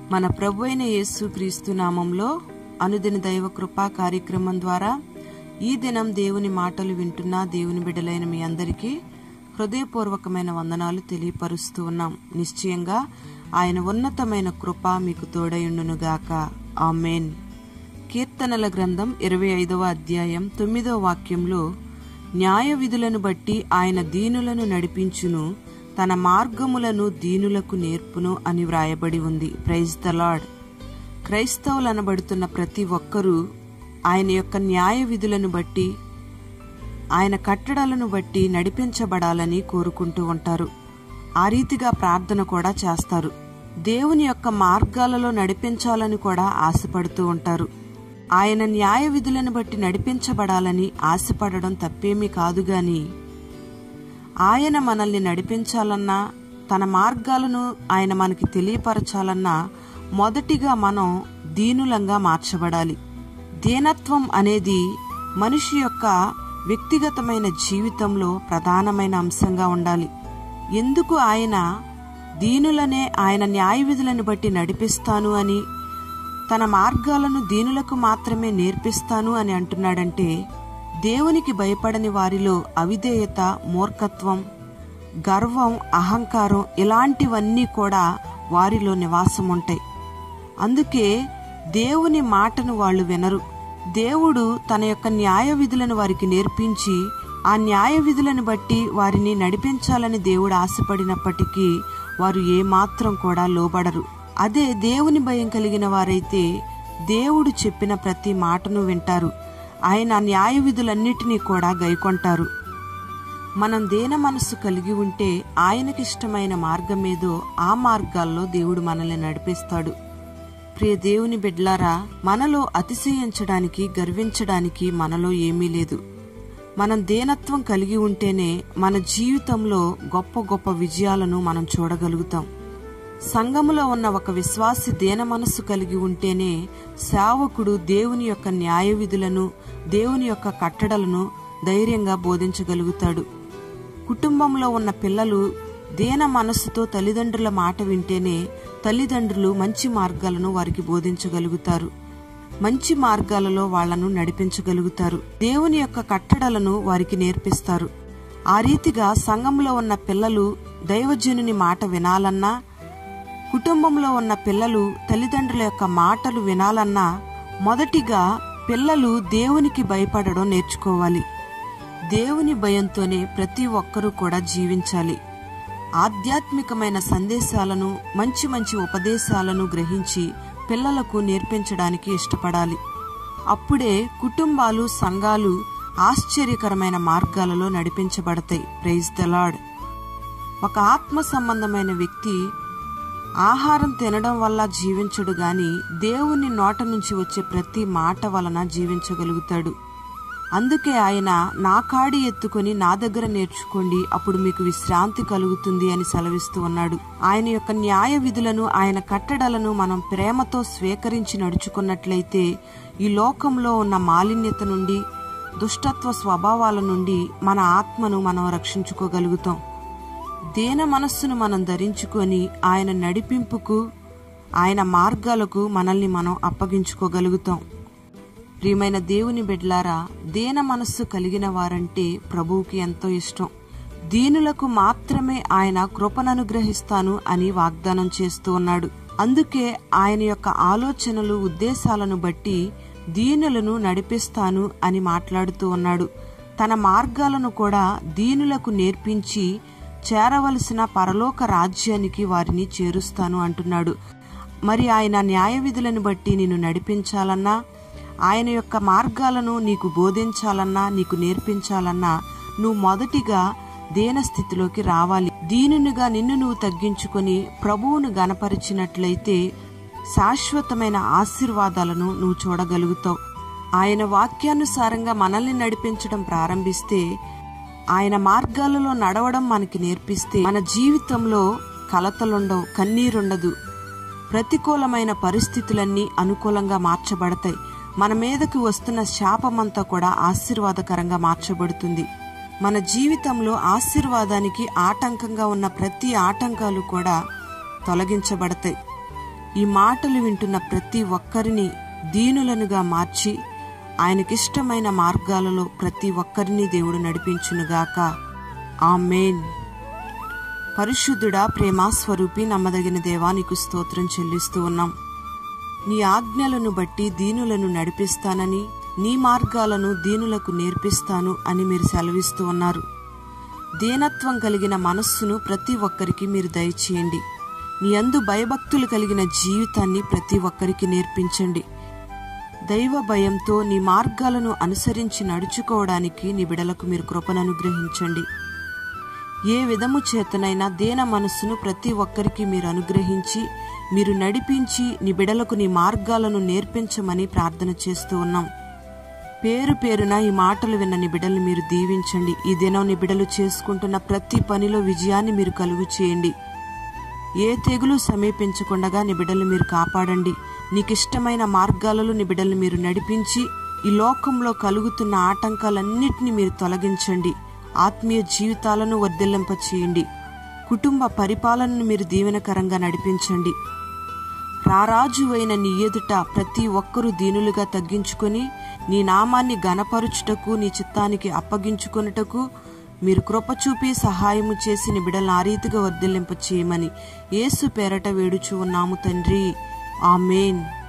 మన ప్రభు అయిన యేసు క్రీస్తు నామంలో అనుదిన దైవ కృపా కార్యక్రమం ద్వారా ఈ దినం దేవుని మాటలు వింటున్న దేవుని బిడ్డలైన మీ అందరికీ హృదయపూర్వకమైన వందనాలు తెలియపరుస్తూ ఉన్నాం నిశ్చయంగా ఆయన ఉన్నతమైన కృప మీకు తోడయుండునుగాక ఆమెన్ కీర్తనల గ్రంథం ఇరవై ఐదవ అధ్యాయం తొమ్మిదవ వాక్యంలో న్యాయ విధులను బట్టి ఆయన దీనులను నడిపించును తన మార్గములను దీనులకు నేర్పును అని వ్రాయబడి ఉంది ప్రైజ్ ద లాడ్ క్రైస్తవులు అనబడుతున్న ప్రతి ఒక్కరూ ఆయన యొక్క న్యాయ విధులను బట్టి ఆయన కట్టడాలను బట్టి నడిపించబడాలని కోరుకుంటూ ఉంటారు ఆ రీతిగా ప్రార్థన కూడా చేస్తారు దేవుని యొక్క మార్గాలలో నడిపించాలని కూడా ఆశపడుతూ ఉంటారు ఆయన న్యాయ విధులను బట్టి నడిపించబడాలని ఆశపడడం తప్పేమీ కాదు గాని ఆయన మనల్ని నడిపించాలన్నా తన మార్గాలను ఆయన మనకి తెలియపరచాలన్నా మొదటిగా మనం దీనులంగా మార్చబడాలి దీనత్వం అనేది మనిషి యొక్క వ్యక్తిగతమైన జీవితంలో ప్రధానమైన అంశంగా ఉండాలి ఎందుకు ఆయన దీనులనే ఆయన న్యాయ విధులను బట్టి నడిపిస్తాను అని తన మార్గాలను దీనులకు మాత్రమే నేర్పిస్తాను అని అంటున్నాడంటే దేవునికి భయపడని వారిలో అవిధేయత మూర్ఖత్వం గర్వం అహంకారం ఇలాంటివన్నీ కూడా వారిలో నివాసం ఉంటాయి అందుకే దేవుని మాటను వాళ్ళు వినరు దేవుడు తన యొక్క న్యాయ విధులను వారికి నేర్పించి ఆ న్యాయ విధులను బట్టి వారిని నడిపించాలని దేవుడు ఆశపడినప్పటికీ వారు ఏమాత్రం కూడా లోబడరు అదే దేవుని భయం కలిగిన వారైతే దేవుడు చెప్పిన ప్రతి మాటను వింటారు ఆయన న్యాయ విధులన్నిటినీ కూడా గైకొంటారు మనం దేన మనస్సు కలిగి ఉంటే ఆయనకిష్టమైన మార్గమేదో ఆ మార్గాల్లో దేవుడు మనల్ని నడిపిస్తాడు ప్రియ దేవుని బిడ్లారా మనలో అతిశయించడానికి గర్వించడానికి మనలో ఏమీ లేదు మనం దేనత్వం కలిగి ఉంటేనే మన జీవితంలో గొప్ప గొప్ప విజయాలను మనం చూడగలుగుతాం సంఘములో ఉన్న ఒక విశ్వాసి దేన మనస్సు కలిగి ఉంటేనే సేవకుడు దేవుని యొక్క న్యాయ విధులను దేవుని యొక్క కట్టడలను ధైర్యంగా బోధించగలుగుతాడు కుటుంబంలో ఉన్న పిల్లలు దేన మనస్సుతో తల్లిదండ్రుల మాట వింటేనే తల్లిదండ్రులు మంచి మార్గాలను వారికి బోధించగలుగుతారు మంచి మార్గాలలో వాళ్లను నడిపించగలుగుతారు దేవుని యొక్క కట్టడలను వారికి నేర్పిస్తారు ఆ రీతిగా సంఘంలో ఉన్న పిల్లలు దైవజనుని మాట వినాలన్నా కుటుంబంలో ఉన్న పిల్లలు తల్లిదండ్రుల యొక్క మాటలు వినాలన్నా మొదటిగా పిల్లలు దేవునికి భయపడడం నేర్చుకోవాలి దేవుని భయంతోనే ప్రతి ఒక్కరూ కూడా జీవించాలి ఆధ్యాత్మికమైన సందేశాలను మంచి మంచి ఉపదేశాలను గ్రహించి పిల్లలకు నేర్పించడానికి ఇష్టపడాలి అప్పుడే కుటుంబాలు సంఘాలు ఆశ్చర్యకరమైన మార్గాలలో నడిపించబడతాయి ప్రైజ్ ద లాడ్ ఒక ఆత్మ సంబంధమైన వ్యక్తి ఆహారం తినడం వల్ల జీవించడు గాని దేవుని నోట నుంచి వచ్చే ప్రతి మాట వలన జీవించగలుగుతాడు అందుకే ఆయన నా కాడి ఎత్తుకొని నా దగ్గర నేర్చుకోండి అప్పుడు మీకు విశ్రాంతి కలుగుతుంది అని సెలవిస్తూ ఉన్నాడు ఆయన యొక్క న్యాయ విధులను ఆయన కట్టడలను మనం ప్రేమతో స్వీకరించి నడుచుకున్నట్లయితే ఈ లోకంలో ఉన్న మాలిన్యత నుండి దుష్టత్వ స్వభావాల నుండి మన ఆత్మను మనం రక్షించుకోగలుగుతాం దేన మనస్సును మనం ధరించుకొని ఆయన నడిపింపుకు ఆయన మార్గాలకు మనల్ని మనం అప్పగించుకోగలుగుతాం ప్రియమైన దేవుని బిడ్లారా దేన మనస్సు కలిగిన వారంటే ప్రభువుకి ఎంతో ఇష్టం దీనులకు మాత్రమే ఆయన కృపననుగ్రహిస్తాను అని వాగ్దానం చేస్తూ ఉన్నాడు అందుకే ఆయన యొక్క ఆలోచనలు ఉద్దేశాలను బట్టి దీనులను నడిపిస్తాను అని మాట్లాడుతూ ఉన్నాడు తన మార్గాలను కూడా దీనులకు నేర్పించి చేరవలసిన పరలోక రాజ్యానికి వారిని చేరుస్తాను అంటున్నాడు మరి ఆయన న్యాయ విధులను బట్టి నిన్ను నడిపించాలన్నా ఆయన యొక్క మార్గాలను నీకు బోధించాలన్నా నీకు నేర్పించాలన్నా నువ్వు మొదటిగా దేన స్థితిలోకి రావాలి దీనునిగా నిన్ను నువ్వు తగ్గించుకొని ప్రభువును గనపరిచినట్లయితే శాశ్వతమైన ఆశీర్వాదాలను నువ్వు చూడగలుగుతావు ఆయన వాక్యానుసారంగా మనల్ని నడిపించడం ప్రారంభిస్తే ఆయన మార్గాలలో నడవడం మనకి నేర్పిస్తే మన జీవితంలో కలతలుండవు కన్నీరుండదు ప్రతికూలమైన పరిస్థితులన్నీ అనుకూలంగా మార్చబడతాయి మన మీదకి వస్తున్న శాపమంతా కూడా ఆశీర్వాదకరంగా మార్చబడుతుంది మన జీవితంలో ఆశీర్వాదానికి ఆటంకంగా ఉన్న ప్రతి ఆటంకాలు కూడా తొలగించబడతాయి ఈ మాటలు వింటున్న ప్రతి ఒక్కరిని దీనులనుగా మార్చి ఆయనకిష్టమైన మార్గాలలో ప్రతి ఒక్కరిని దేవుడు నడిపించునుగాక ఆమెన్ పరిశుద్ధుడా ప్రేమాస్వరూపి నమ్మదగిన దేవా నీకు స్తోత్రం చెల్లిస్తూ ఉన్నాం నీ ఆజ్ఞలను బట్టి దీనులను నడిపిస్తానని నీ మార్గాలను దీనులకు నేర్పిస్తాను అని మీరు సెలవిస్తూ ఉన్నారు దీనత్వం కలిగిన మనస్సును ప్రతి ఒక్కరికి మీరు దయచేయండి నీ అందు భయభక్తులు కలిగిన జీవితాన్ని ప్రతి ఒక్కరికి నేర్పించండి దైవ భయంతో నీ మార్గాలను అనుసరించి నడుచుకోవడానికి నీ బిడలకు మీరు కృపను అనుగ్రహించండి ఏ విధము చేతనైనా దేన మనస్సును ప్రతి ఒక్కరికి మీరు అనుగ్రహించి మీరు నడిపించి నీ బిడలకు నీ మార్గాలను నేర్పించమని ప్రార్థన చేస్తూ ఉన్నాం పేరు పేరున ఈ మాటలు విన్న నీ బిడల్ని మీరు దీవించండి ఈ దినం నీ బిడలు చేసుకుంటున్న ప్రతి పనిలో విజయాన్ని మీరు కలుగు చేయండి ఏ తెగులు సమీపించకుండగా నీ బిడ్డలు మీరు కాపాడండి నీకిష్టమైన మార్గాలలో నీ బిడ్డలు మీరు నడిపించి ఈ లోకంలో కలుగుతున్న ఆటంకాలన్నిటినీ మీరు తొలగించండి ఆత్మీయ జీవితాలను వర్ధిల్లింప చేయండి కుటుంబ పరిపాలనను మీరు దీవెనకరంగా నడిపించండి రారాజు అయిన నీ ఎదుట ప్రతి ఒక్కరూ దీనులుగా తగ్గించుకొని నీ నామాన్ని గనపరుచుటకు నీ చిత్తానికి అప్పగించుకొనుటకు మీరు కృప చూపి సహాయము చేసి నీ బిడ్డలను ఆ రీతిగా వర్ధిల్లింప చేయమని యేసు పేరట వేడుచు ఉన్నాము తండ్రి ఆమెన్